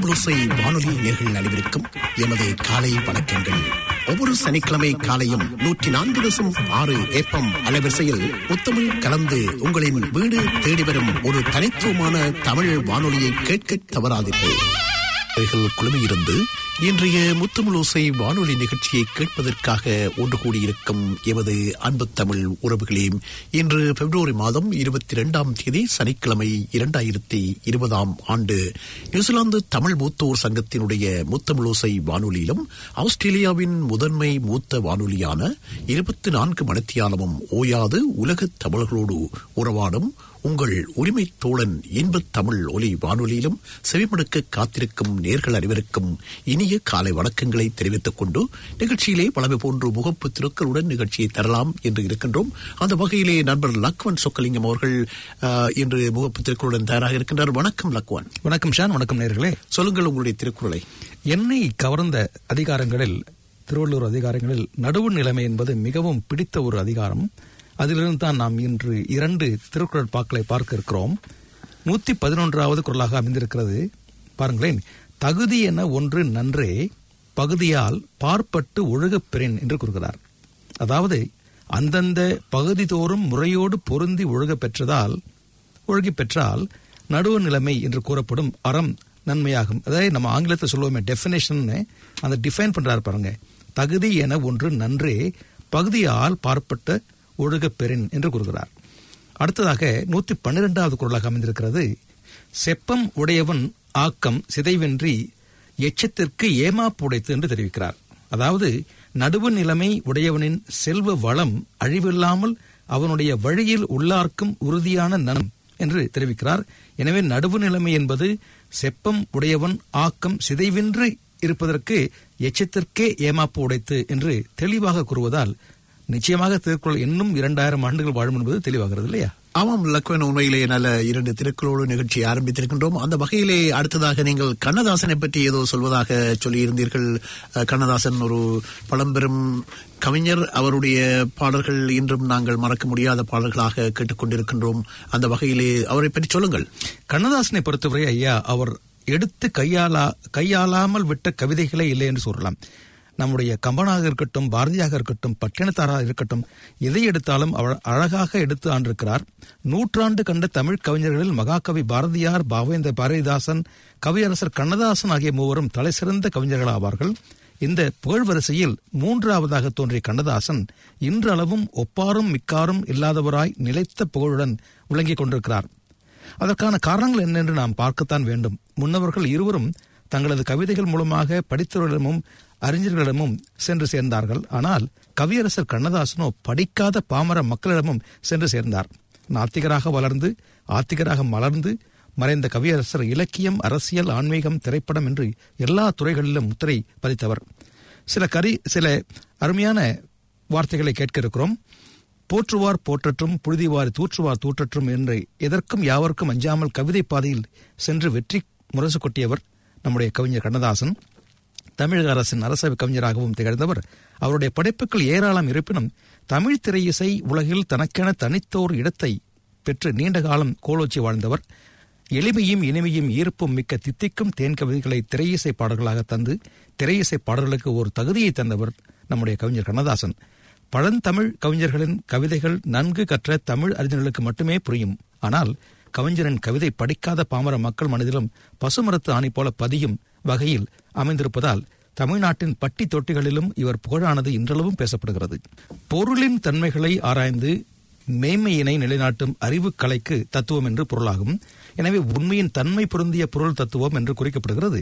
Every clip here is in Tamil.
முத்தமிழோசை வானொலி நேர்கள் அனைவருக்கும் எமது காலை வணக்கங்கள் ஒவ்வொரு சனிக்கிழமை காலையும் நூற்றி நான்கு தசம் ஆறு ஏப்பம் அலைவரிசையில் முத்தமிழ் கலந்து உங்களின் வீடு தேடி வரும் ஒரு தனித்துவமான தமிழ் வானொலியை கேட்க தவறாதீர்கள் அவர்கள் குழுமையிருந்து இன்றைய முத்தமிழோசை வானொலி நிகழ்ச்சியை கேட்பதற்காக ஒன்று கூடியிருக்கும் எமது அன்பு தமிழ் உறவுகளே இன்று பிப்ரவரி மாதம் இருபத்தி இரண்டாம் தேதி சனிக்கிழமை இரண்டாயிரத்தி இருபதாம் ஆண்டு நியூசிலாந்து தமிழ் மூத்தோர் சங்கத்தினுடைய முத்தமிழோசை வானொலியிலும் ஆஸ்திரேலியாவின் முதன்மை மூத்த வானொலியான இருபத்தி நான்கு மணித்தியாலமும் ஓயாது உலகத் தமிழர்களோடு உறவாடும் உங்கள் உரிமை தோழன் இன்பத் தமிழ் ஒலி வானொலியிலும் செவிமடுக்க காத்திருக்கும் நேர்கள் அனைவருக்கும் இனிய காலை வணக்கங்களை தெரிவித்துக் கொண்டு நிகழ்ச்சியிலே பழமை போன்று முகப்பு திருக்களுடன் நிகழ்ச்சியை தரலாம் என்று இருக்கின்றோம் அந்த வகையிலே நண்பர் லக்வன் சொக்கலிங்கம் அவர்கள் அஹ், இன்று முகப்பு திருக்குறளுடன் தயாராக இருக்கின்றார் வணக்கம் லக்வன் வணக்கம் ஷான் வணக்கம் நேர்களே சொல்லுங்கள் உங்களுடைய திருக்குறளை என்னை கவர்ந்த அதிகாரங்களில் திருவள்ளூர் அதிகாரங்களில் நடுவு நிலைமை என்பது மிகவும் பிடித்த ஒரு அதிகாரம் அதிலிருந்து தான் நாம் இன்று இரண்டு திருக்குறள் பாக்களை பார்க்க இருக்கிறோம் நூத்தி பதினொன்றாவது குரலாக அமைந்திருக்கிறது பாருங்களேன் தகுதி என ஒன்று நன்றே பகுதியால் பார்ப்பட்டு ஒழுகப் பெறின் என்று கூறுகிறார் அதாவது அந்தந்த பகுதி தோறும் முறையோடு பொருந்தி ஒழுகப் பெற்றதால் ஒழுகி பெற்றால் நடுவு நிலைமை என்று கூறப்படும் அறம் நன்மையாகும் அதாவது நம்ம ஆங்கிலத்தில் சொல்லுவோமே டெஃபினேஷன் அந்த டிஃபைன் பண்றாரு பாருங்க தகுதி என ஒன்று நன்றே பகுதியால் பார்ப்பட்ட ஒழுகப் பெறின் என்று கூறுகிறார் அடுத்ததாக நூத்தி பன்னிரெண்டாவது குரலாக அமைந்திருக்கிறது செப்பம் உடையவன் ஆக்கம் சிதைவின்றி எச்சத்திற்கு ஏமாப்பு உடைத்து என்று தெரிவிக்கிறார் அதாவது நடுவு நிலைமை உடையவனின் செல்வ வளம் அழிவில்லாமல் அவனுடைய வழியில் உள்ளார்க்கும் உறுதியான நனம் என்று தெரிவிக்கிறார் எனவே நடுவு நிலைமை என்பது செப்பம் உடையவன் ஆக்கம் சிதைவின்றி இருப்பதற்கு எச்சத்திற்கே ஏமாப்பு உடைத்து என்று தெளிவாக கூறுவதால் நிச்சயமாக திருக்குறள் இன்னும் இரண்டாயிரம் ஆண்டுகள் வாழும் என்பது தெளிவாகிறது இல்லையா ஆமாம் லக்வன் உண்மையிலே நல்ல இரண்டு திருக்குறளோடு நிகழ்ச்சியை ஆரம்பித்திருக்கின்றோம் அந்த வகையிலே அடுத்ததாக நீங்கள் கண்ணதாசனை பற்றி ஏதோ சொல்வதாக சொல்லியிருந்தீர்கள் அஹ், கண்ணதாசன் ஒரு பழம்பெரும் கவிஞர் அவருடைய பாடல்கள் இன்றும் நாங்கள் மறக்க முடியாத பாடல்களாக கேட்டுக்கொண்டிருக்கின்றோம் அந்த வகையிலே அவரை பற்றி சொல்லுங்கள் கண்ணதாசனை பொறுத்தவரை ஐயா அவர் எடுத்து கையாளா கையாளாமல் விட்ட கவிதைகளே இல்லை என்று சொல்லலாம் நம்முடைய கம்பனாக இருக்கட்டும் பாரதியாக இருக்கட்டும் பட்டினத்தாராக இருக்கட்டும் எதை எடுத்தாலும் அவர் அழகாக எடுத்து ஆண்டிருக்கிறார் நூற்றாண்டு கண்ட தமிழ் கவிஞர்களில் மகாகவி பாரதியார் பாவேந்தர் பாரதிதாசன் கவியரசர் கண்ணதாசன் ஆகிய மூவரும் தலைசிறந்த கவிஞர்களாவார்கள் இந்த புகழ் வரிசையில் மூன்றாவதாக தோன்றிய கண்ணதாசன் இன்றளவும் ஒப்பாரும் மிக்காரும் இல்லாதவராய் நிலைத்த புகழுடன் விளங்கிக் கொண்டிருக்கிறார் அதற்கான காரணங்கள் என்னென்று நாம் பார்க்கத்தான் வேண்டும் முன்னவர்கள் இருவரும் தங்களது கவிதைகள் மூலமாக படித்தவர்களிடமும் அறிஞர்களிடமும் சென்று சேர்ந்தார்கள் ஆனால் கவியரசர் கண்ணதாசனோ படிக்காத பாமர மக்களிடமும் சென்று சேர்ந்தார் நாத்திகராக வளர்ந்து ஆத்திகராக மலர்ந்து மறைந்த கவியரசர் இலக்கியம் அரசியல் ஆன்மீகம் திரைப்படம் என்று எல்லா துறைகளிலும் முத்திரை பதித்தவர் சில கரி சில அருமையான வார்த்தைகளை கேட்க இருக்கிறோம் போற்றுவார் போற்றற்றும் புழுதிவார் தூற்றுவார் தூற்றற்றும் என்று எதற்கும் யாவருக்கும் அஞ்சாமல் கவிதை பாதையில் சென்று வெற்றி முரசு கொட்டியவர் நம்முடைய கவிஞர் கண்ணதாசன் தமிழக அரசின் அரசவை கவிஞராகவும் திகழ்ந்தவர் அவருடைய படைப்புகள் ஏராளம் இருப்பினும் தமிழ் திரையிசை உலகில் தனக்கென தனித்தோர் இடத்தை பெற்று நீண்ட காலம் கோலோச்சி வாழ்ந்தவர் எளிமையும் இனிமையும் ஈர்ப்பும் மிக்க தித்திக்கும் தேன் கவிதைகளை திரையிசை பாடல்களாக தந்து திரையிசை பாடல்களுக்கு ஒரு தகுதியை தந்தவர் நம்முடைய கவிஞர் கண்ணதாசன் பழந்தமிழ் கவிஞர்களின் கவிதைகள் நன்கு கற்ற தமிழ் அறிஞர்களுக்கு மட்டுமே புரியும் ஆனால் கவிஞரின் கவிதை படிக்காத பாமர மக்கள் மனதிலும் பசுமரத்து ஆணி போல பதியும் வகையில் அமைந்திருப்பதால் தமிழ்நாட்டின் பட்டி தொட்டிகளிலும் இவர் புகழானது இன்றளவும் பேசப்படுகிறது பொருளின் தன்மைகளை ஆராய்ந்து மேன்மையினை நிலைநாட்டும் அறிவு கலைக்கு தத்துவம் என்று பொருளாகும் எனவே உண்மையின் தன்மை பொருந்திய பொருள் தத்துவம் என்று குறிக்கப்படுகிறது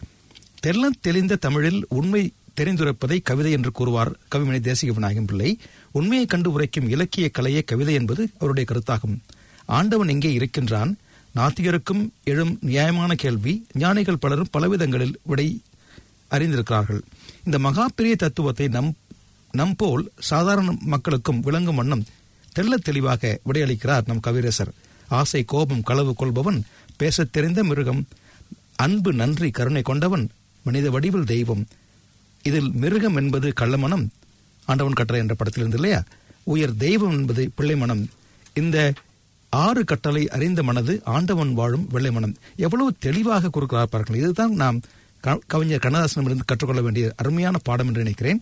தெள்ளத் தெளிந்த தமிழில் உண்மை தெரிந்துரைப்பதை கவிதை என்று கூறுவார் கவிமணி தேசிக விநாயகம் பிள்ளை உண்மையை கண்டு உரைக்கும் இலக்கிய கலையே கவிதை என்பது அவருடைய கருத்தாகும் ஆண்டவன் எங்கே இருக்கின்றான் நாத்திகருக்கும் எழும் நியாயமான கேள்வி ஞானிகள் பலரும் பலவிதங்களில் விடை அறிந்திருக்கிறார்கள் இந்த மகா பெரிய தத்துவத்தை நம் நம்போல் சாதாரண மக்களுக்கும் விளங்கும் வண்ணம் தெள்ளத் தெளிவாக விடையளிக்கிறார் நம் கவிரசர் ஆசை கோபம் களவு கொள்பவன் பேசத் தெரிந்த மிருகம் அன்பு நன்றி கருணை கொண்டவன் மனித வடிவில் தெய்வம் இதில் மிருகம் என்பது கள்ளமனம் ஆண்டவன் கட்டளை என்ற படத்தில் இருந்து இல்லையா உயர் தெய்வம் என்பது பிள்ளை மனம் இந்த ஆறு கட்டளை அறிந்த மனது ஆண்டவன் வாழும் வெள்ளை மனம் எவ்வளவு தெளிவாக கொடுக்கிறார் பாருங்கள் இதுதான் நாம் க- கவிஞர் கண்ணதாசனிடமிருந்து கற்றுக்கொள்ள வேண்டிய அருமையான பாடம் என்று நினைக்கிறேன்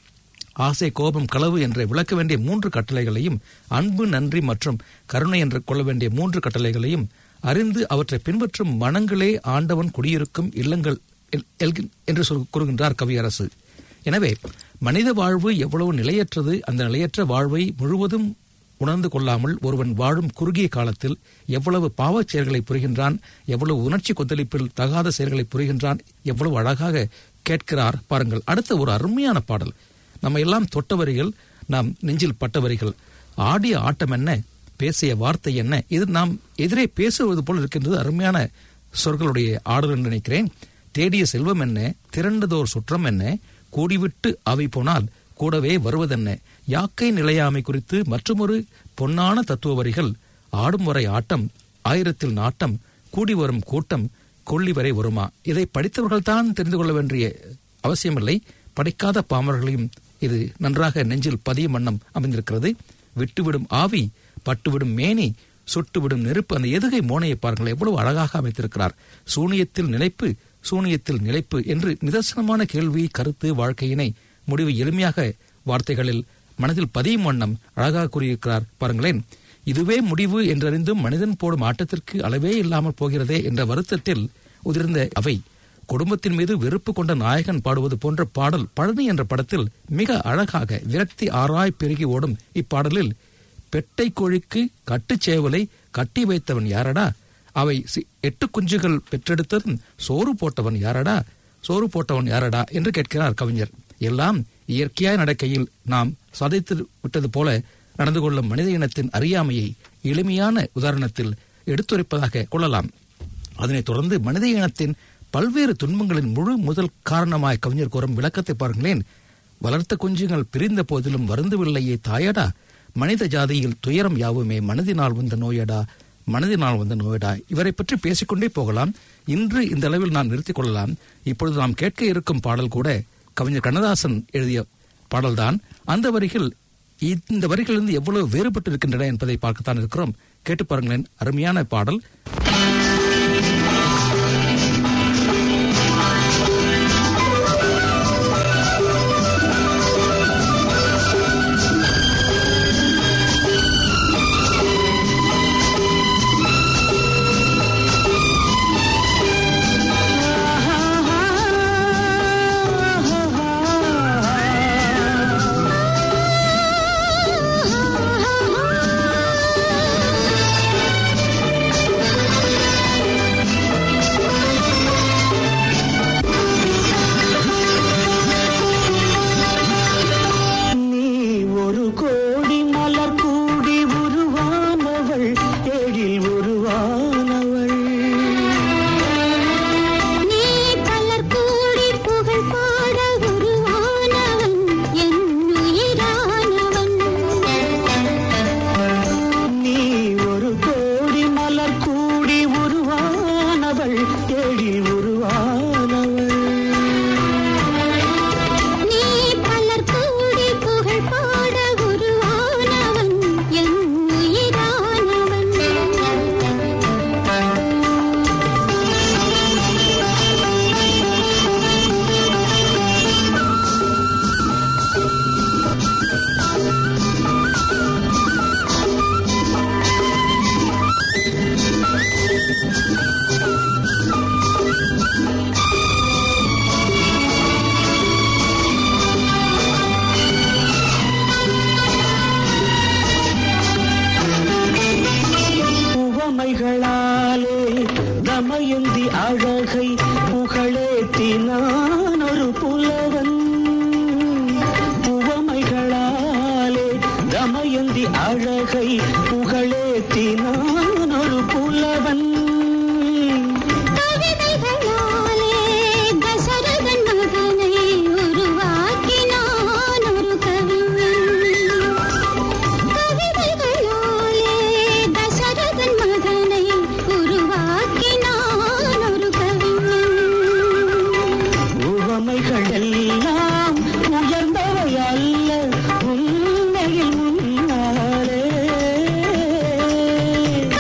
ஆசை கோபம் களவு என்ற விளக்க வேண்டிய மூன்று கட்டளைகளையும் அன்பு நன்றி மற்றும் கருணை என்று கொள்ள வேண்டிய மூன்று கட்டளைகளையும் அறிந்து அவற்றை பின்பற்றும் மனங்களே ஆண்டவன் குடியிருக்கும் இல்லங்கள் எல்- எல்கின்- என்று சொல் கூறுகின்றார் கவியரசு எனவே மனித வாழ்வு எவ்வளவு நிலையற்றது அந்த நிலையற்ற வாழ்வை முழுவதும் உணர்ந்து கொள்ளாமல் ஒருவன் வாழும் குறுகிய காலத்தில் எவ்வளவு பாவச் செயல்களை புரிகின்றான் எவ்வளவு உணர்ச்சி கொந்தளிப்பில் தகாத செயல்களை புரிகின்றான் எவ்வளவு அழகாக கேட்கிறார் பாருங்கள் அடுத்த ஒரு அருமையான பாடல் நம்ம எல்லாம் தொட்டவரிகள் நாம் நெஞ்சில் பட்டவரிகள் ஆடிய ஆட்டம் என்ன பேசிய வார்த்தை என்ன இது நாம் எதிரே பேசுவது போல் இருக்கின்றது அருமையான சொற்களுடைய ஆடல் என்று நினைக்கிறேன் தேடிய செல்வம் என்ன திரண்டதோர் சுற்றம் என்ன கூடிவிட்டு அவை போனால் கூடவே வருவதென்ன யாக்கை நிலையாமை குறித்து மற்றொரு பொன்னான தத்துவ வரிகள் ஆடும் வரை ஆட்டம் ஆயிரத்தில் நாட்டம் கூடி வரும் கூட்டம் கொள்ளி வரை வருமா இதை படித்தவர்கள் தான் தெரிந்து கொள்ள வேண்டிய அவசியமில்லை படிக்காத பாமரர்களையும் இது நன்றாக நெஞ்சில் பதியும் வண்ணம் அமைந்திருக்கிறது விட்டுவிடும் ஆவி பட்டுவிடும் மேனி சுட்டுவிடும் நெருப்பு அந்த எதுகை மோனையை பாருங்கள் எவ்வளவு அழகாக அமைத்திருக்கிறார் சூனியத்தில் நிலைப்பு சூனியத்தில் நிலைப்பு என்று நிதர்சனமான கேள்வி கருத்து வாழ்க்கையினை முடிவு எளிமையாக வார்த்தைகளில் மனதில் பதியும் வண்ணம் அழகாக கூறியிருக்கிறார் பாருங்களேன் இதுவே முடிவு என்றறிந்தும் மனிதன் போடும் ஆட்டத்திற்கு அளவே இல்லாமல் போகிறதே என்ற வருத்தத்தில் உதிர்ந்த அவை குடும்பத்தின் மீது வெறுப்பு கொண்ட நாயகன் பாடுவது போன்ற பாடல் பழனி என்ற படத்தில் மிக அழகாக விரக்தி ஆராய் பெருகி ஓடும் இப்பாடலில் பெட்டை கோழிக்கு கட்டுச்சேவலை கட்டி வைத்தவன் யாரடா அவை சி- எட்டு குஞ்சுகள் பெற்றெடுத்ததும் சோறு போட்டவன் யாரடா சோறு போட்டவன் யாரடா என்று கேட்கிறார் கவிஞர் எல்லாம் இயற்கையாய் நடக்கையில் நாம் சதைத்து விட்டது போல நடந்து கொள்ளும் மனித இனத்தின் அறியாமையை எளிமையான உதாரணத்தில் எடுத்துரைப்பதாக கொள்ளலாம் அதனைத் தொடர்ந்து மனித இனத்தின் பல்வேறு துன்பங்களின் முழு முதல் காரணமாய் கவிஞர் கூறும் விளக்கத்தை பாருங்களேன் வளர்த்த குஞ்சுகள் பிரிந்த போதிலும் வருந்தவில்லையே தாயடா மனித ஜாதியில் துயரம் யாவுமே மனதினால் வந்த நோயடா மனதினால் வந்த நோயடா இவரை பற்றி பேசிக்கொண்டே போகலாம் இன்று இந்த அளவில் நான் நிறுத்திக் கொள்ளலாம் இப்பொழுது நாம் கேட்க இருக்கும் பாடல் கூட கவிஞர் கண்ணதாசன் எழுதிய பாடல்தான் அந்த வரிகள் இந்த வரிகளிலிருந்து எவ்வளவு வேறுபட்டு இருக்கின்றன என்பதை பார்க்கத்தான் இருக்கிறோம் கேட்டு பாருங்களேன் அருமையான பாடல் நீ ஒரு கோடி மலர் கூடி உருவானவள் எழில் உருவானவள் நீ பலர் கூடி புகழ் பாட உருவானவன் என் உயிரானவன் நீ ஒரு கோடி மலர் கூடி உருவானவள் எழில் உருவானவள் நீ பலர் கூடி புகழ் பாட உருவானவன் என் உயிரானவன் உவமைகளாலே தமயந்தி அழகை புகழேத்தினான் ஒரு புலவன் உவமைகளாலே தமயந்தி அழகை புகழேத்தினான் ஒரு புலவன் கவிதைகளாலே தசரதன் மகனை உருவாக்கினான் ஒரு கவிஞன் கவிதைகளாலே தசரதன் மகனை உருவாக்கினான் ஒரு கவிஞன் உவமைகள் எல்லாம் உயர்ந்தவை அல்ல உண்மையில் முன்னாலே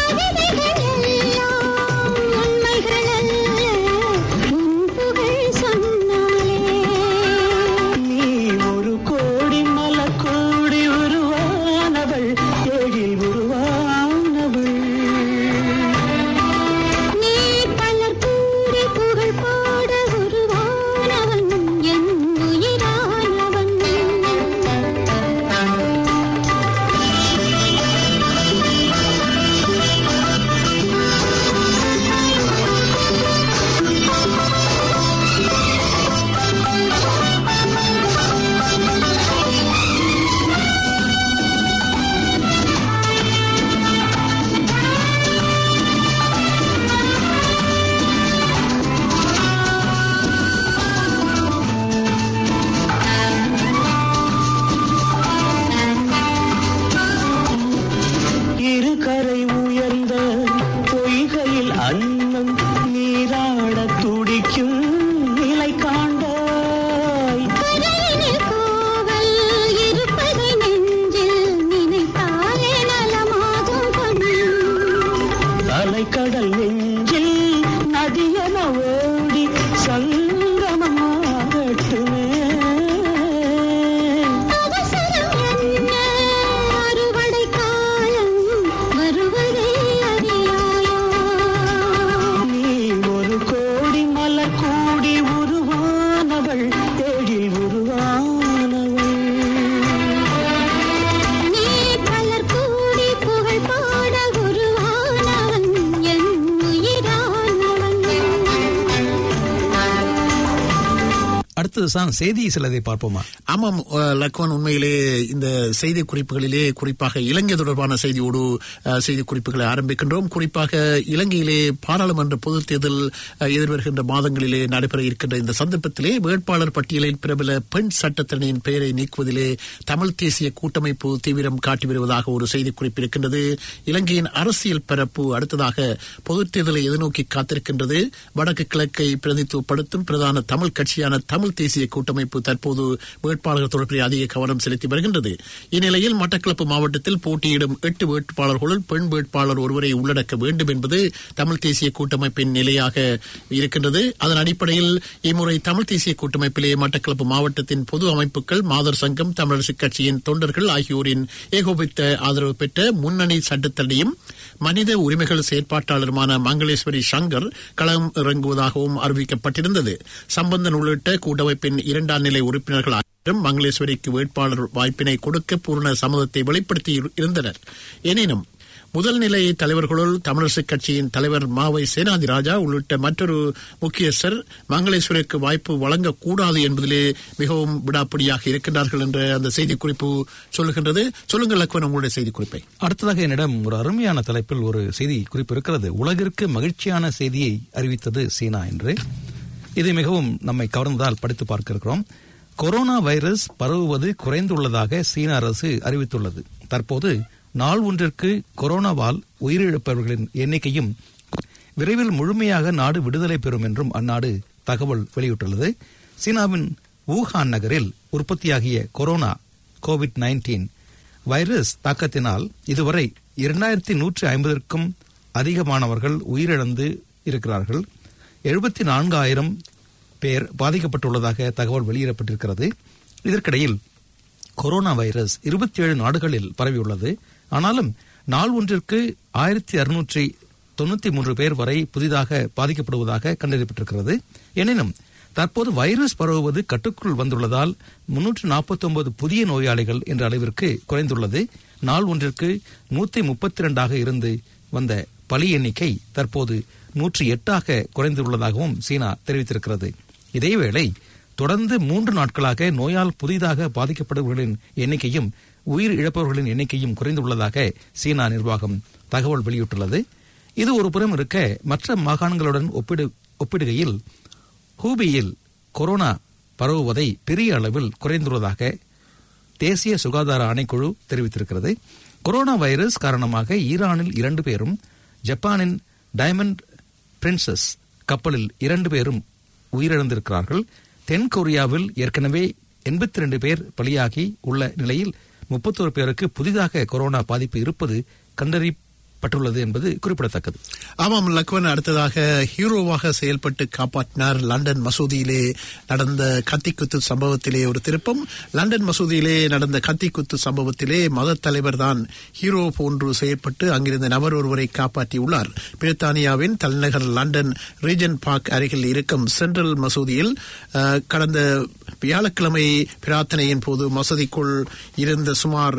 அடுத்ததுதான் செய்தி சிலதை பார்ப்போமா ஆமாம் அஹ், லக்வன் உண்மையிலே இந்த செய்தி குறிப்புகளிலே குறிப்பாக இலங்கை தொடர்பான செய்தியோடு அஹ், செய்தி குறிப்புகளை ஆரம்பிக்கின்றோம் குறிப்பாக இலங்கையிலே பாராளுமன்ற பொதுத் தேர்தல் அஹ், எதிர்வருகின்ற மாதங்களிலே நடைபெற இருக்கின்ற இந்த சந்தர்ப்பத்திலே வேட்பாளர் பட்டியலில் பிரபல பெண் சட்டத்தரணியின் பெயரை நீக்குவதிலே தமிழ் தேசிய கூட்டமைப்பு தீவிரம் காட்டி வருவதாக ஒரு செய்தி குறிப்பு இருக்கின்றது இலங்கையின் அரசியல் பரப்பு அடுத்ததாக பொதுத் தேர்தலை எதிர்நோக்கி காத்திருக்கின்றது வடக்கு கிழக்கை பிரதித்துவப்படுத்தும் பிரதான தமிழ் கட்சியான தமிழ் தேசிய கூட்டமைப்பு தற்போது வேட்பாளர்கள் தொடர்பில் அதிக கவனம் செலுத்தி வருகின்றது இந்நிலையில் மட்டக்களப்பு மாவட்டத்தில் போட்டியிடும் எட்டு வேட்பாளர்களுள் பெண் வேட்பாளர் ஒருவரை உள்ளடக்க வேண்டும் என்பது தமிழ் தேசிய கூட்டமைப்பின் நிலையாக இருக்கின்றது அதன் அடிப்படையில் இம்முறை தமிழ் தேசிய கூட்டமைப்பிலே மட்டக்களப்பு மாவட்டத்தின் பொது அமைப்புகள் மாதர் சங்கம் தமிழரசு கட்சியின் தொண்டர்கள் ஆகியோரின் ஏகோபித்த ஆதரவு பெற்ற முன்னணி சட்டத்தடியும் மனித உரிமைகள் செயற்பாட்டாளருமான மங்களேஸ்வரி சங்கர் களம் இறங்குவதாகவும் அறிவிக்கப்பட்டிருந்தது சம்பந்தன் உள்ளிட்ட கூட்டமைப்பின் இரண்டாம் நிலை உறுப்பினர்கள் அனைவரும் மங்களேஸ்வரிக்கு வேட்பாளர் வாய்ப்பினை கொடுக்க பூர்ண சம்மதத்தை வெளிப்படுத்தி இருந்தனர் எனினும் முதல் நிலை தலைவர்களுள் தமிழரசுக் கட்சியின் தலைவர் மாவை சேனாதி ராஜா உள்ளிட்ட மற்றொரு முக்கியஸ்தர் மங்களேஸ்வரிக்கு வாய்ப்பு வழங்கக்கூடாது என்பதிலே மிகவும் விடாப்பிடியாக இருக்கின்றார்கள் என்ற அந்த செய்திக்குறிப்பு சொல்லுகின்றது சொல்லுங்கள் லக்வன் உங்களுடைய செய்திக்குறிப்பை அடுத்ததாக என்னிடம் ஒரு அருமையான தலைப்பில் ஒரு செய்தி குறிப்பு இருக்கிறது உலகிற்கு மகிழ்ச்சியான செய்தியை அறிவித்தது சீனா என்று இது மிகவும் நம்மை கவர்ந்ததால் படித்து பார்க்க இருக்கிறோம் கொரோனா வைரஸ் பரவுவது குறைந்துள்ளதாக சீன அரசு அறிவித்துள்ளது தற்போது நாள் ஒன்றிற்கு கொரோனாவால் உயிரிழப்பவர்களின் எண்ணிக்கையும் விரைவில் முழுமையாக நாடு விடுதலை பெறும் என்றும் அந்நாடு தகவல் வெளியிட்டுள்ளது சீனாவின் வூஹான் நகரில் உற்பத்தியாகிய கொரோனா கோவிட் நைன்டீன் வைரஸ் தாக்கத்தினால் இதுவரை இரண்டாயிரத்தி நூற்றி ஐம்பதற்கும் அதிகமானவர்கள் உயிரிழந்து இருக்கிறார்கள் எழுபத்தி நான்காயிரம் பேர் பாதிக்கப்பட்டுள்ளதாக தகவல் வெளியிடப்பட்டிருக்கிறது இதற்கிடையில் கொரோனா வைரஸ் இருபத்தி ஏழு நாடுகளில் பரவியுள்ளது ஆனாலும் நாள் ஒன்றிற்கு ஆயிரத்தி அறுநூற்றி தொண்ணூத்தி மூன்று பேர் வரை புதிதாக பாதிக்கப்படுவதாக கண்டறியப்பட்டிருக்கிறது எனினும் தற்போது வைரஸ் பரவுவது கட்டுக்குள் வந்துள்ளதால் முன்னூற்று நாற்பத்தி ஒன்பது புதிய நோயாளிகள் என்ற அளவிற்கு குறைந்துள்ளது நாள் ஒன்றிற்கு நூத்தி முப்பத்தி இரண்டாக இருந்து வந்த பலி எண்ணிக்கை தற்போது நூற்றி எட்டாக குறைந்துள்ளதாகவும் சீனா தெரிவித்திருக்கிறது இதேவேளை தொடர்ந்து மூன்று நாட்களாக நோயால் புதிதாக பாதிக்கப்படுபவர்களின் எண்ணிக்கையும் உயிர் இழப்பவர்களின் எண்ணிக்கையும் குறைந்துள்ளதாக சீனா நிர்வாகம் தகவல் வெளியிட்டுள்ளது இது ஒரு புறம் இருக்க மற்ற மாகாணங்களுடன் ஒப்பிடு ஒப்பிடுகையில் ஹூபியில் கொரோனா பரவுவதை பெரிய அளவில் குறைந்துள்ளதாக தேசிய சுகாதார ஆணைக்குழு தெரிவித்திருக்கிறது கொரோனா வைரஸ் காரணமாக ஈரானில் இரண்டு பேரும் ஜப்பானின் டைமண்ட் பிரின்சஸ் கப்பலில் இரண்டு பேரும் உயிரிழந்திருக்கிறார்கள் தென் கொரியாவில் ஏற்கனவே எண்பத்தி ரெண்டு பேர் பலியாகி உள்ள நிலையில் முப்பத்தோரு பேருக்கு புதிதாக கொரோனா பாதிப்பு இருப்பது கண்டறியப்பட்டுள்ளது என்பது குறிப்பிடத்தக்கது ஆமாம் லக்வன் அடுத்ததாக ஹீரோவாக செயல்பட்டு காப்பாற்றினார் லண்டன் மசூதியிலே நடந்த கத்திக்குத்து சம்பவத்திலே ஒரு திருப்பம் லண்டன் மசூதியிலே நடந்த கத்திக்குத்து சம்பவத்திலே மத தலைவர் தான் ஹீரோ போன்று செயல்பட்டு அங்கிருந்த நபர் ஒருவரை காப்பாற்றியுள்ளார் பிரித்தானியாவின் தலைநகர் லண்டன் ரீஜன் பார்க் அருகில் இருக்கும் சென்ட்ரல் மசூதியில் அஹ், கடந்த வியாழக்கிழமை பிரார்த்தனையின் போது மசூதிக்குள் இருந்த சுமார்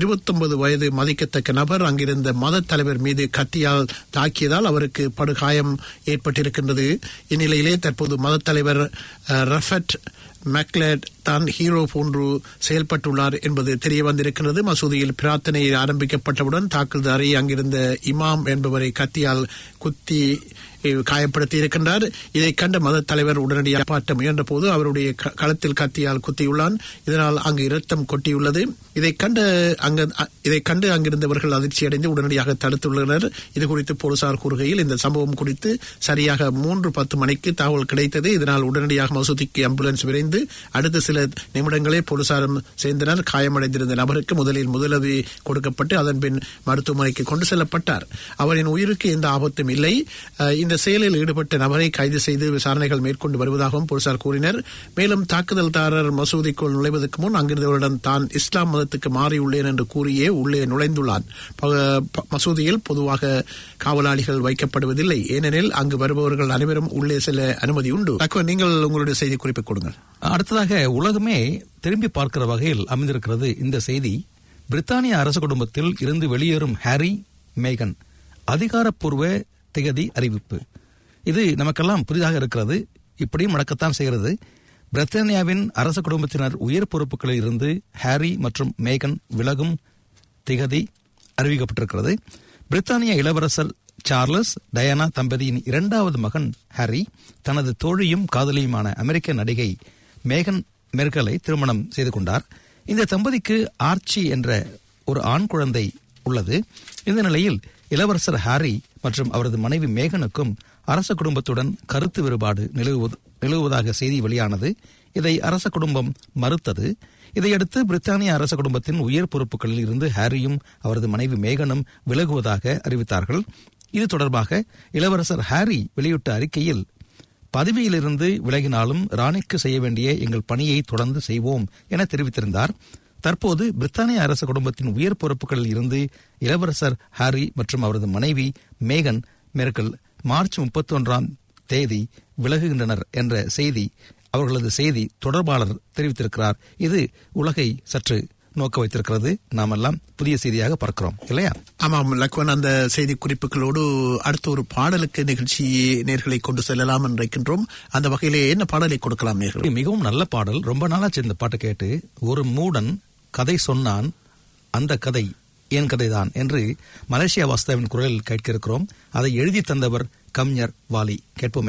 29 வயது மதிக்கத்தக்க நபர் அங்கிருந்த மத தலைவர் மீது கத்தியால் தாக்கியதால் அவருக்கு படுகாயம் ஏற்பட்டிருக்கின்றது இந்நிலையிலே தற்போது மத தலைவர் அஹ், ரஃபட் மேக்லெட் தான் ஹீரோ போன்று செயல்பட்டுள்ளார் என்பது தெரிய வந்திருக்கிறது மசூதியில் பிரார்த்தனை ஆரம்பிக்கப்பட்டவுடன் தாக்குதலை அங்கிருந்த இமாம் என்பவரை கத்தியால் குத்தி அஹ், காயப்படுத்தி இருக்கின்றார் இதை கண்ட மத தலைவர் உடனடியாக காப்பாற்ற முயன்ற போது அவருடைய க- களத்தில் கத்தியால் குத்தியுள்ளான் இதனால் அங்கு இரத்தம் கொட்டியுள்ளது இதை கண்ட அங்க அ- இதை கண்டு அங்கிருந்தவர்கள் அதிர்ச்சியடைந்து உடனடியாக தடுத்துள்ளனர் இது குறித்து போலீசார் கூறுகையில் இந்த சம்பவம் குறித்து சரியாக மூன்று பத்து மணிக்கு தகவல் கிடைத்தது இதனால் உடனடியாக மசூதிக்கு ஆம்புலன்ஸ் விரைந்து அடுத்த சில நிமிடங்களே போலீசாரும் சேர்ந்தனர் காயமடைந்திருந்த நபருக்கு முதலில் முதலுதவி கொடுக்கப்பட்டு அதன் பின் மருத்துவமனைக்கு கொண்டு செல்லப்பட்டார் அவரின் உயிருக்கு எந்த ஆபத்தும் இல்லை அஹ், இந்த செயலில் ஈடுபட்ட நபரை கைது செய்து விசாரணைகள் மேற்கொண்டு வருவதாகவும் போலீசார் கூறினர் மேலும் தாக்குதல்தாரர் மசூதிக்குள் நுழைவதற்கு முன் அங்கிருந்தவரிடம் தான் இஸ்லாம் மதத்துக்கு மாறியுள்ளேன் என்று கூறியே உள்ளே நுழைந்துள்ளான் ப- ப- மசூதியில் பொதுவாக காவலாளிகள் வைக்கப்படுவதில்லை ஏனெனில் அங்கு வருபவர்கள் அனைவரும் உள்ளே செல்ல அனுமதி உண்டு அக்வர், நீங்கள் உங்களுடைய செய்தி குறிப்பை கொடுங்கள் அடுத்ததாக உலகமே திரும்பி பார்க்கிற வகையில் அமைந்திருக்கிறது இந்த செய்தி பிரித்தானிய அரச குடும்பத்தில் இருந்து வெளியேறும் ஹாரி மேகன் அதிகாரப்பூர்வ திகதி அறிவிப்பு இது நமக்கெல்லாம் புதிதாக இருக்கிறது இப்படியும் நடக்கத்தான் செய்கிறது பிரித்தானியாவின் அரச குடும்பத்தினர் உயர் பொறுப்புகளில் இருந்து ஹாரி மற்றும் மேகன் விலகும் திகதி அறிவிக்கப்பட்டிருக்கிறது பிரித்தானிய இளவரசர் சார்லஸ் டயானா தம்பதியின் இரண்டாவது மகன் ஹாரி தனது தோழியும் காதலியுமான அமெரிக்க நடிகை மேகன் மெர்கலை திருமணம் செய்து கொண்டார் இந்த தம்பதிக்கு ஆர்ச்சி என்ற ஒரு ஆண் குழந்தை உள்ளது இந்த நிலையில் இளவரசர் ஹாரி மற்றும் அவரது மனைவி மேகனுக்கும் அரச குடும்பத்துடன் கருத்து வேறுபாடு நிலவுவது நிலவுவதாக செய்தி வெளியானது இதை அரச குடும்பம் மறுத்தது இதையடுத்து பிரித்தானிய அரச குடும்பத்தின் உயர் பொறுப்புகளில் இருந்து ஹாரியும் அவரது மனைவி மேகனும் விலகுவதாக அறிவித்தார்கள் இது தொடர்பாக இளவரசர் ஹாரி வெளியிட்ட அறிக்கையில் பதவியிலிருந்து விலகினாலும் ராணிக்கு செய்ய வேண்டிய எங்கள் பணியை தொடர்ந்து செய்வோம் என தெரிவித்திருந்தார் தற்போது பிரித்தானிய அரச குடும்பத்தின் உயர் பொறுப்புகளில் இருந்து இளவரசர் ஹாரி மற்றும் அவரது மனைவி மேகன் மெர்கல் மார்ச் முப்பத்தி ஒன்றாம் தேதி விலகுகின்றனர் என்ற செய்தி அவர்களது செய்தி தொடர்பாளர் தெரிவித்திருக்கிறார் இது உலகை சற்று நோக்க வைத்திருக்கிறது நாமெல்லாம் புதிய செய்தியாக பார்க்கிறோம் இல்லையா ஆமாம் லக்வன் அந்த செய்தி குறிப்புகளோடு அடுத்த ஒரு பாடலுக்கு நிகழ்ச்சி நேர்களை கொண்டு செல்லலாம் என்று நினைக்கின்றோம் அந்த வகையிலே என்ன பாடலை கொடுக்கலாம் நேர்கள் இது மிகவும் நல்ல பாடல் ரொம்ப நாளாச்சு இந்த பாட்டை கேட்டு ஒரு மூடன் கதை சொன்னான் அந்த கதை என் கதைதான் என்று மலேசியா வாஸ்தவின் குரலில் கேட்க இருக்கிறோம் அதை எழுதி தந்தவர் கவிஞர் வாலி கேட்போமே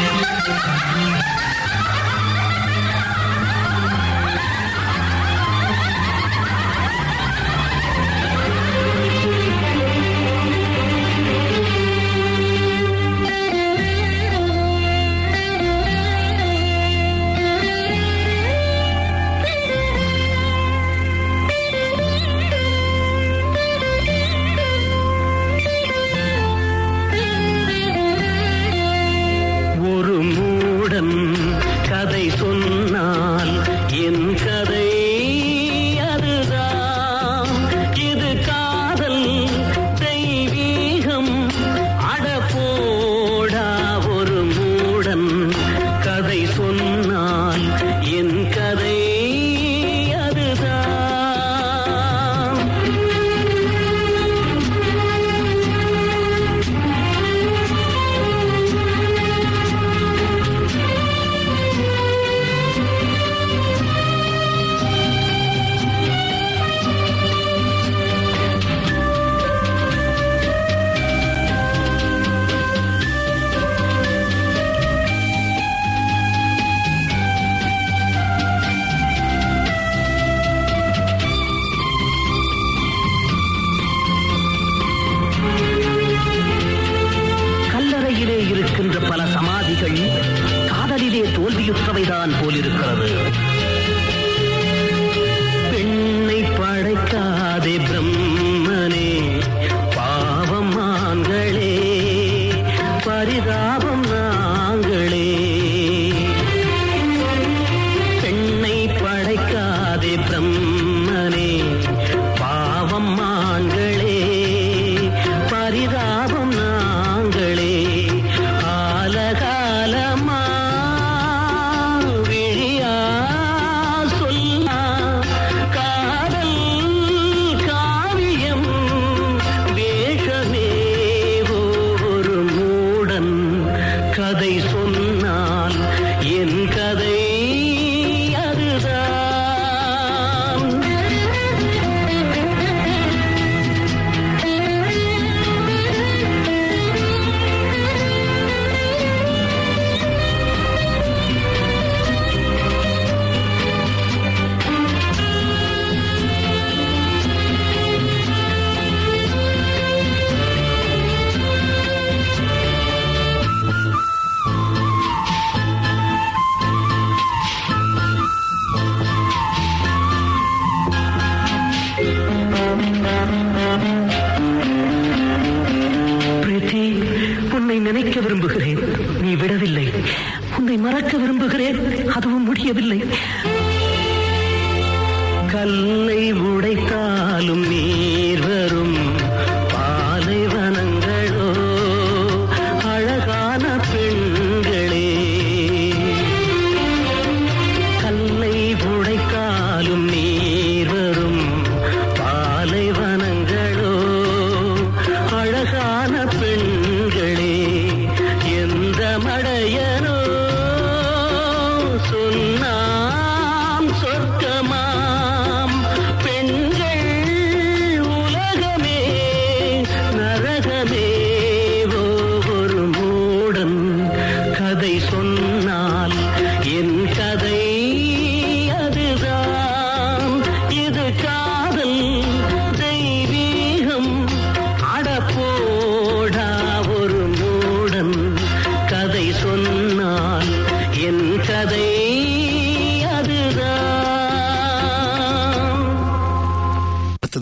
ஒரு மூடன் கதை சொன்னால் என் கதை அதுதான் இது காதல் தெய்வீகம் அடப்போடா ஒரு மூடன் கதை சொன்னால் என் கதை அதுதான் கல்லறையிலே இருக்கின்ற பல சமாதிகள் காதலிலே தோல்வியுற்றவைதான் போலிருக்கிறது பெண்ணை படைக்காதே பிரம்மனே பாவம் ஆண்களே பரிதாபம் நாங்களே பெண்ணை படைக்காதே பிரம்மனே பாவம் ஆண்களே பரிதாபம் நாங்களே ஆலகாலமா விழி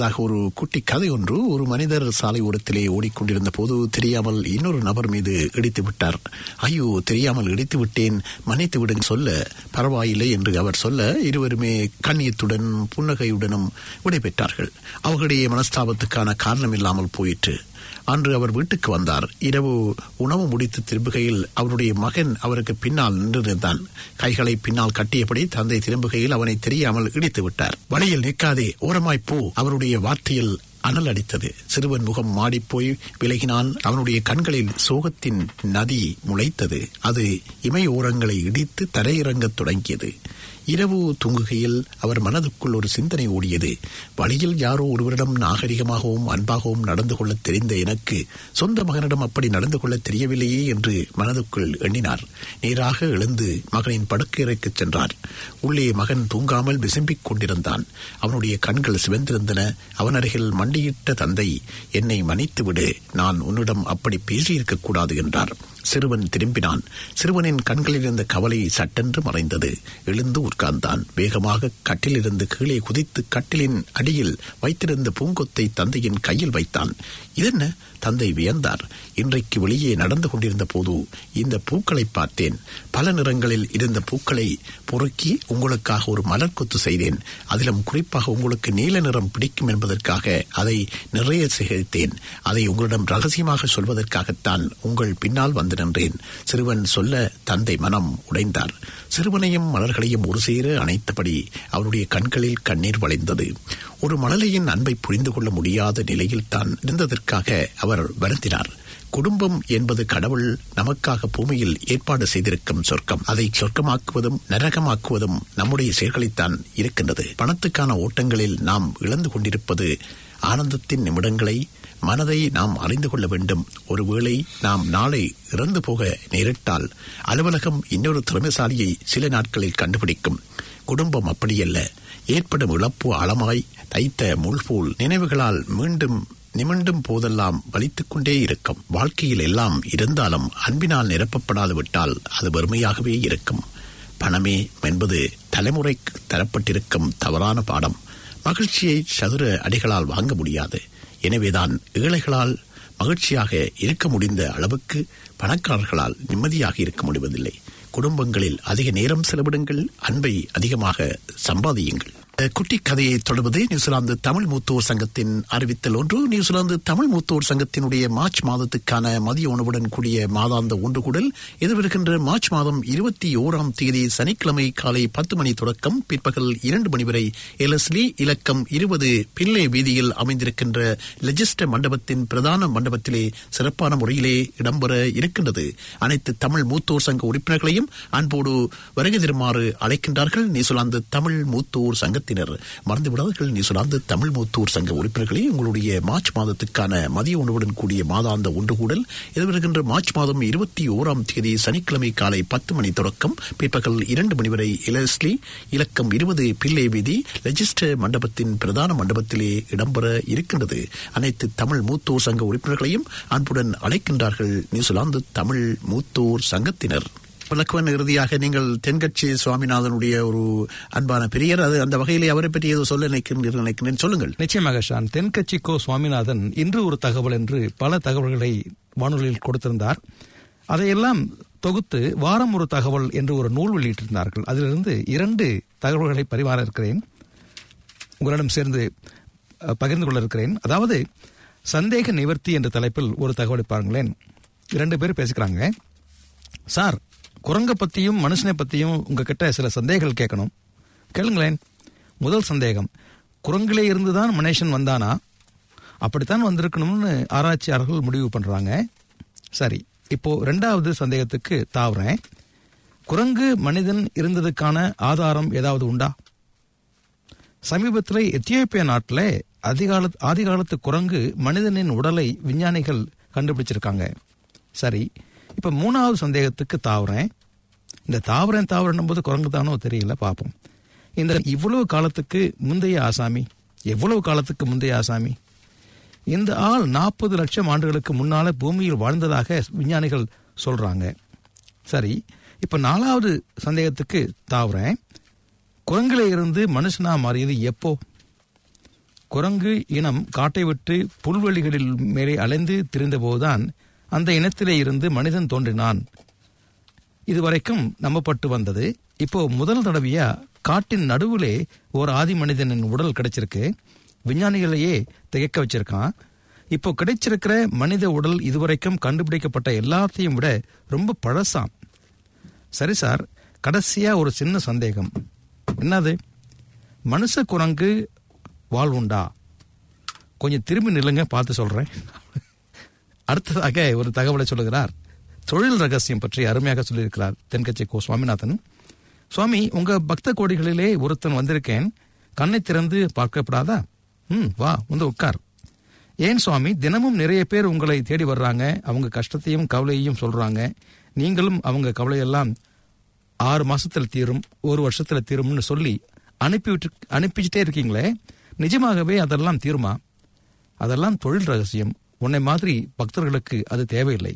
அடுத்ததாக ஒரு குட்டி கதை ஒன்று ஒரு மனிதர் சாலை ஓரத்திலே ஓடிக்கொண்டிருந்த போது தெரியாமல் இன்னொரு நபர் மீது இடித்து விட்டார் ஐயோ தெரியாமல் இடித்து விட்டேன் மன்னித்து விடுங்க சொல்ல பரவாயில்லை என்று அவர் சொல்ல இருவருமே கண்ணியத்துடன் புன்னகையுடனும் விடைபெற்றார்கள் அவர்களுடைய மனஸ்தாபத்துக்கான காரணம் இல்லாமல் போயிற்று அன்று அவர் வீட்டுக்கு வந்தார் இரவு உணவு முடித்து திரும்புகையில் அவருடைய மகன் அவருக்கு பின்னால் நின்றிருந்தான் கைகளை பின்னால் கட்டியபடி தந்தை திரும்புகையில் அவனை தெரியாமல் இடித்து விட்டார் வழியில் நிற்காதே ஓரமாய் போ அவருடைய வார்த்தையில் அனல் அடித்தது சிறுவன் முகம் மாடிப்போய் விலகினான் அவனுடைய கண்களில் சோகத்தின் நதி முளைத்தது அது இமை ஓரங்களை இடித்து தரையிறங்கத் தொடங்கியது இரவு தூங்குகையில் அவர் மனதுக்குள் ஒரு சிந்தனை ஓடியது வழியில் யாரோ ஒருவரிடம் நாகரிகமாகவும் அன்பாகவும் நடந்து கொள்ள தெரிந்த எனக்கு சொந்த மகனிடம் அப்படி நடந்து கொள்ள தெரியவில்லையே என்று மனதுக்குள் எண்ணினார் நேராக எழுந்து மகனின் படுக்கையறைக்குச் சென்றார் உள்ளே மகன் தூங்காமல் விசும்பிக் கொண்டிருந்தான் அவனுடைய கண்கள் சிவந்திருந்தன அவன் அருகில் மண்டியிட்ட தந்தை என்னை மன்னித்து விடு நான் உன்னிடம் அப்படி பேசியிருக்க கூடாது என்றார் சிறுவன் திரும்பினான் சிறுவனின் கண்களில் இருந்த கவலை சட்டென்று மறைந்தது எழுந்து உட்கார்ந்தான் வேகமாக கட்டிலிருந்து கீழே குதித்து கட்டிலின் அடியில் வைத்திருந்த பூங்கொத்தை தந்தையின் கையில் வைத்தான் இதென்ன தந்தை வியந்தார் இன்றைக்கு வெளியே நடந்து கொண்டிருந்த போது இந்த பூக்களை பார்த்தேன் பல நிறங்களில் இருந்த பூக்களை பொறுக்கி உங்களுக்காக ஒரு மலர் கொத்து செய்தேன் அதிலும் குறிப்பாக உங்களுக்கு நீல நிறம் பிடிக்கும் என்பதற்காக அதை நிறைய சேகரித்தேன் அதை உங்களிடம் ரகசியமாக சொல்வதற்காகத்தான் உங்கள் பின்னால் வந்து நின்றேன் சிறுவன் சொல்ல தந்தை மனம் உடைந்தார் சிறுவனையும் மலர்களையும் ஒரு சேர அணைத்தபடி அவருடைய கண்களில் கண்ணீர் வளைந்தது ஒரு மழலையின் அன்பை புரிந்து கொள்ள முடியாத நிலையில் தான் இருந்ததற்காக அவர் வருந்தினார் குடும்பம் என்பது கடவுள் நமக்காக பூமியில் ஏற்பாடு செய்திருக்கும் சொர்க்கம் அதை சொர்க்கமாக்குவதும் நரகமாக்குவதும் நம்முடைய செயல்களைத்தான் இருக்கின்றது பணத்துக்கான ஓட்டங்களில் நாம் இழந்து கொண்டிருப்பது ஆனந்தத்தின் நிமிடங்களை மனதை நாம் அறிந்து கொள்ள வேண்டும் ஒருவேளை நாம் நாளை இறந்து போக நேரிட்டால் அலுவலகம் இன்னொரு திறமைசாலியை சில நாட்களில் கண்டுபிடிக்கும் குடும்பம் அப்படியல்ல ஏற்படும் இழப்பு ஆழமாய் தைத்த முள்போல் நினைவுகளால் மீண்டும் நிமிண்டும் போதெல்லாம் வலித்துக் கொண்டே இருக்கும் வாழ்க்கையில் எல்லாம் இருந்தாலும் அன்பினால் நிரப்பப்படாது விட்டால் அது வெறுமையாகவே இருக்கும் பணமே என்பது தலைமுறைக்கு தரப்பட்டிருக்கும் தவறான பாடம் மகிழ்ச்சியை சதுர அடிகளால் வாங்க முடியாது எனவேதான் ஏழைகளால் மகிழ்ச்சியாக இருக்க முடிந்த அளவுக்கு பணக்காரர்களால் நிம்மதியாக இருக்க முடிவதில்லை குடும்பங்களில் அதிக நேரம் செலவிடுங்கள் அன்பை அதிகமாக சம்பாதியுங்கள் குட்டி கதையை தொடர்வது நியூசிலாந்து தமிழ் மூத்தோர் சங்கத்தின் அறிவித்தல் ஒன்று நியூசிலாந்து தமிழ் மூத்தோர் சங்கத்தினுடைய மார்ச் மாதத்துக்கான மதிய உணவுடன் கூடிய மாதாந்த ஒன்றுகூடல் எதிர்வருகின்ற மார்ச் மாதம் இருபத்தி ஓராம் தேதி சனிக்கிழமை காலை பத்து மணி தொடக்கம் பிற்பகல் இரண்டு மணி வரை எலஸ்லி இலக்கம் இருபது பிள்ளை வீதியில் அமைந்திருக்கின்ற லெஜிஸ்ட மண்டபத்தின் பிரதான மண்டபத்திலே சிறப்பான முறையிலே இடம்பெற இருக்கின்றது அனைத்து தமிழ் மூத்தோர் சங்க உறுப்பினர்களையும் அன்போடு வருகை தருமாறு அழைக்கின்றார்கள் நியூசிலாந்து தமிழ் மூத்தோர் சங்கத்தினர் மறந்துவிடாதீர்கள் நியூசிலாந்து தமிழ் மூத்தோர் சங்க உறுப்பினர்களே உங்களுடைய மார்ச் மாதத்துக்கான மதிய உணவுடன் கூடிய மாதாந்த ஒன்றுகூடல் எதிர்வருகின்ற மார்ச் மாதம் இருபத்தி ஓராம் தேதி சனிக்கிழமை காலை பத்து மணி தொடக்கம் பிற்பகல் இரண்டு மணி வரை இலஸ்லி இலக்கம் இருபது பிள்ளை வீதி ரெஜிஸ்டர் மண்டபத்தின் பிரதான மண்டபத்திலே இடம்பெற இருக்கின்றது அனைத்து தமிழ் மூத்தோர் சங்க உறுப்பினர்களையும் அன்புடன் அழைக்கின்றார்கள் நியூசிலாந்து தமிழ் மூத்தோர் சங்கத்தினர் விளக்குவன் இறுதியாக நீங்கள் தென்கட்சி சுவாமிநாதனுடைய ஒரு அன்பான பெரியர் அது அந்த வகையிலே அவரை பற்றி ஏதோ சொல்ல நினைக்கின்றீர்கள் நினைக்கிறேன் சொல்லுங்கள் நிச்சயமாக ஷான் தென்கட்சி கோ சுவாமிநாதன் இன்று ஒரு தகவல் என்று பல தகவல்களை வானொலியில் கொடுத்திருந்தார் அதையெல்லாம் தொகுத்து வாரம் ஒரு தகவல் என்று ஒரு நூல் வெளியிட்டிருந்தார்கள் அதிலிருந்து இரண்டு தகவல்களை பரிமாற இருக்கிறேன் உங்களிடம் சேர்ந்து அஹ், பகிர்ந்து கொள்ள இருக்கிறேன் அதாவது சந்தேக நிவர்த்தி என்ற தலைப்பில் ஒரு தகவலை பாருங்களேன் இரண்டு பேர் பேசிக்கிறாங்க சார் குரங்க பத்தியும் மனுஷனை பத்தியும் உங்ககிட்ட சில சந்தேகங்கள் கேட்கணும் கேளுங்களேன் முதல் சந்தேகம் குரங்கிலே இருந்துதான் மனுஷன் வந்தானா அப்படித்தான் வந்திருக்கணும்னு ஆராய்ச்சியாளர்கள் முடிவு பண்றாங்க சரி இப்போ ரெண்டாவது சந்தேகத்துக்கு தாவுறேன் குரங்கு மனிதன் இருந்ததுக்கான ஆதாரம் ஏதாவது உண்டா சமீபத்தில் எத்தியோப்பியா நாட்டில் அதிகால ஆதிகாலத்து குரங்கு மனிதனின் உடலை விஞ்ஞானிகள் கண்டுபிடிச்சிருக்காங்க சரி இப்ப மூணாவது சந்தேகத்துக்கு தாவுறேன் இந்த தாவரன் தாவரன் போது குரங்கு தானோ தெரியல பார்ப்போம் இந்த இவ்வளவு காலத்துக்கு முந்தைய ஆசாமி எவ்வளவு காலத்துக்கு முந்தைய ஆசாமி இந்த ஆள் நாற்பது லட்சம் ஆண்டுகளுக்கு முன்னால பூமியில் வாழ்ந்ததாக விஞ்ஞானிகள் சொல்றாங்க சரி இப்ப நாலாவது சந்தேகத்துக்கு தாவுறேன் குரங்கில இருந்து மனுஷனா மாறியது எப்போ குரங்கு இனம் காட்டை விட்டு புல்வெளிகளில் மேலே அலைந்து திரிந்தபோதுதான் அந்த இனத்திலே இருந்து மனிதன் தோன்றினான் இதுவரைக்கும் நம்பப்பட்டு வந்தது இப்போ முதல் தடவையா காட்டின் நடுவிலே ஒரு ஆதி மனிதனின் உடல் கிடைச்சிருக்கு விஞ்ஞானிகளையே திகைக்க வச்சிருக்கான் இப்போ கிடைச்சிருக்கிற மனித உடல் இதுவரைக்கும் கண்டுபிடிக்கப்பட்ட எல்லாத்தையும் விட ரொம்ப பழசாம் சரி சார் கடைசியா ஒரு சின்ன சந்தேகம் என்னது மனுஷ குரங்கு வாழ்வுண்டா கொஞ்சம் திரும்பி நில்லுங்க பார்த்து சொல்றேன் அடுத்ததாக ஒரு தகவலை சொல்லுகிறார் தொழில் ரகசியம் பற்றி அருமையாக சொல்லியிருக்கிறார் தென்கட்சி கோ சுவாமிநாதன் சுவாமி உங்க பக்த கோடிகளிலே ஒருத்தன் வந்திருக்கேன் கண்ணை திறந்து பார்க்கப்படாதா ம் வா வந்து உட்கார் ஏன் சுவாமி தினமும் நிறைய பேர் உங்களை தேடி வர்றாங்க அவங்க கஷ்டத்தையும் கவலையையும் சொல்றாங்க நீங்களும் அவங்க கவலையெல்லாம் ஆறு மாசத்துல தீரும் ஒரு வருஷத்துல தீரும்னு சொல்லி அனுப்பிவிட்டு அனுப்பிச்சிட்டே இருக்கீங்களே நிஜமாகவே அதெல்லாம் தீருமா அதெல்லாம் தொழில் ரகசியம் உன்னை மாதிரி பக்தர்களுக்கு அது தேவையில்லை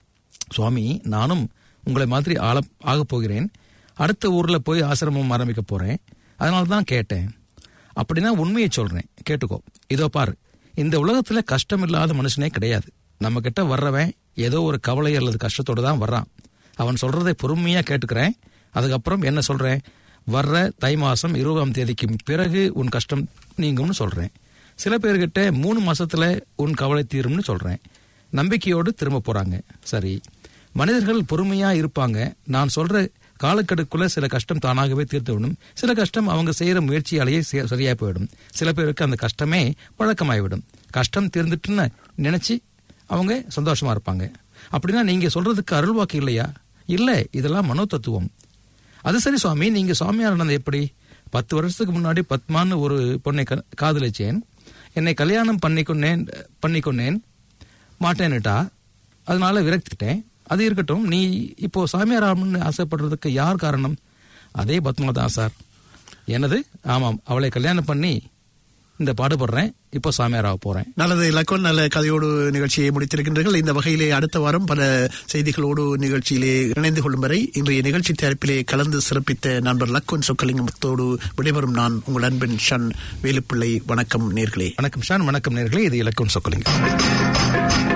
சுவாமி நானும் உங்களை மாதிரி ஆள ஆகப் போகிறேன் அடுத்த ஊர்ல போய் ஆசிரமம் ஆரம்பிக்க போறேன் அதனால தான் கேட்டேன் அப்படின்னா உண்மையை சொல்றேன் கேட்டுக்கோ இதோ பாரு இந்த உலகத்துல கஷ்டம் இல்லாத மனுஷனே கிடையாது நம்ம கிட்ட வர்றவன் ஏதோ ஒரு கவலை அல்லது கஷ்டத்தோடு தான் வர்றான் அவன் சொல்றதை பொறுமையா கேட்டுக்கிறேன் அதுக்கப்புறம் என்ன சொல்றேன் வர்ற தை மாசம் இருபதாம் தேதிக்கு பிறகு உன் கஷ்டம் நீங்கும்னு சொல்றேன் சில பேர்கிட்ட மூணு மாசத்துல உன் கவலை தீரும்னு சொல்றேன் நம்பிக்கையோடு திரும்ப போறாங்க சரி மனிதர்கள் பொறுமையா இருப்பாங்க நான் சொல்ற காலக்கெடுக்குள்ள சில கஷ்டம் தானாகவே தீர்த்து விடும் சில கஷ்டம் அவங்க செய்யற முயற்சியாலேயே சே- சரியா போயிடும் சில பேருக்கு அந்த கஷ்டமே பழக்கமாகிவிடும் கஷ்டம் தீர்ந்துட்டுன்னு நினைச்சு அவங்க சந்தோஷமா இருப்பாங்க அப்படின்னா நீங்க சொல்றதுக்கு அருள்வாக்கு இல்லையா இல்ல இதெல்லாம் மனோ தத்துவம் அது சரி சுவாமி நீங்க சுவாமியார் ஆனது எப்படி பத்து வருஷத்துக்கு முன்னாடி பத்மான்னு ஒரு பொண்ணை க- காதலிச்சேன் என்னை கல்யாணம் பண்ணிக்கொண்டேன் பண்ணிக்கொண்டேன் மாட்டேன்னுட்டா அதனால விரக்திட்டேன் அது இருக்கட்டும் நீ இப்போ சாமியார் ஆகணும்னு ஆசைப்படுறதுக்கு யார் காரணம் அதே பத்மா தான் சார் என்னது ஆமாம் அவளை கல்யாணம் பண்ணி இந்த பாடுபடுறேன் இப்போ சாமியார் ஆக போறேன் நல்லது இலக்கம் நல்ல கதையோடு நிகழ்ச்சியை முடித்திருக்கின்றீர்கள் இந்த வகையிலே அடுத்த வாரம் பல செய்திகளோடு நிகழ்ச்சியிலே இணைந்து கொள்ளும் வரை இன்றைய நிகழ்ச்சி தயாரிப்பிலே கலந்து சிறப்பித்த நண்பர் லக்குன் சொக்கலிங்கத்தோடு விடைபெறும் நான் உங்கள் அன்பின் ஷன் வேலுப்பிள்ளை வணக்கம் நேர்களே வணக்கம் ஷான் வணக்கம் நேர்களே இது இலக்கம் சொக்கலிங்க